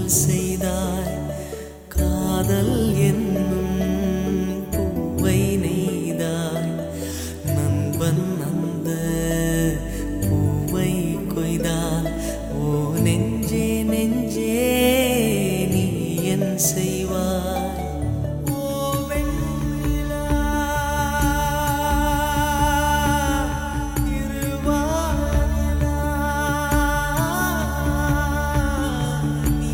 செய்தாய் காதல் என்னும் பூவை நெய்தாய் நண்பன் அந்த பூவை கொய்தான் ஓ நெஞ்சே நெஞ்சே நீ என் செய்வாய் ஓ வெண்ணிலா, திருவானிலா, நீ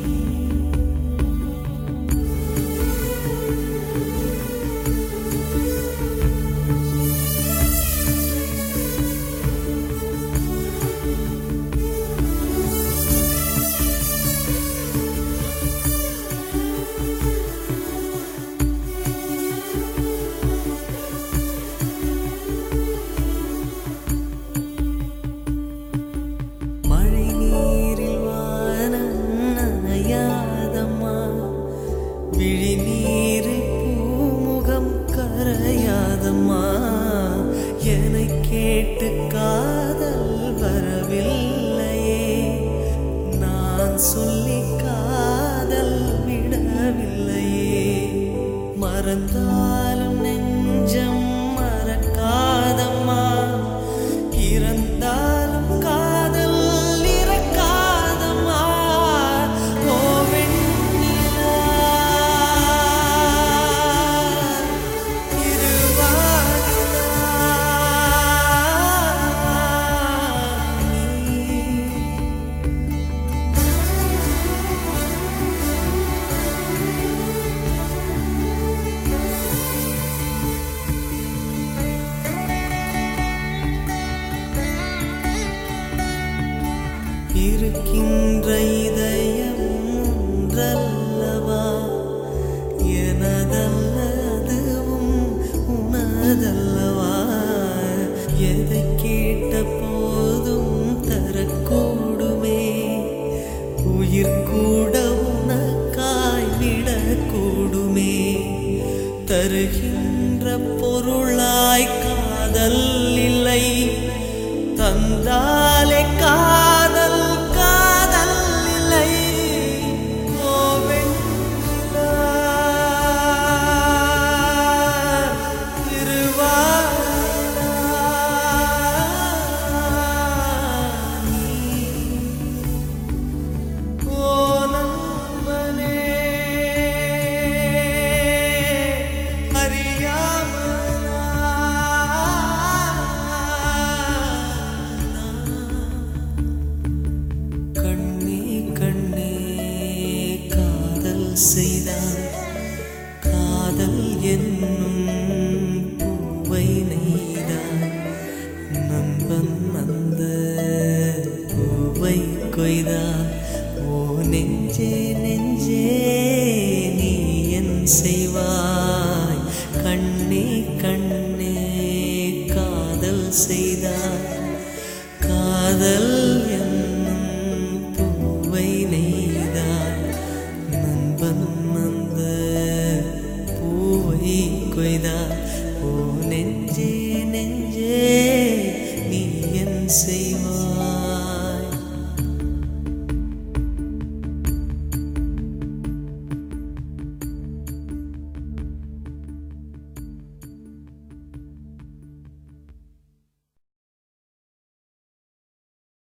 மழை நீரில் வானம் நனையாதம்மா விழி நீரில் பூமுகம் கரையாதம்மா என்னை கேட்டு காதல் வரவில்லையே நான் சொல்லி காதல் விடவில்லையே மறந்தாலும் நெஞ்சம் மறக்காதம்மா இறந்தாலும் காதல் இறக்காதம்மா ஓ வெண்ணிலா திருவானிலா நீ இருக்கின்ற இதயம் ஒன்றல்லவா எனதல்ல அதுவும் உனதல்லவா எதை கேட்ட போதும் தரக்கூடுமே உயிர் கூட உனக்காய் விடக்கூடுமே தருகின்ற பொருளாய் காதல் இல்லை தந்தாலே காதல் காதல் இல்லை ஓ வெண்ணிலா, திருவானிலா நீ ஓ நண்பனே அறியாமலா கண்ணே கண்ணே காதல் செய்தான் காதல் என்னும் பூவை நெய்தான் நண்பன் அந்த பூவை கொய்தான் ஓ நெஞ்சே நெஞ்சே நீ என் செய்வாய் கண்ணே கண்ணே காதல் செய்தாய் காதல்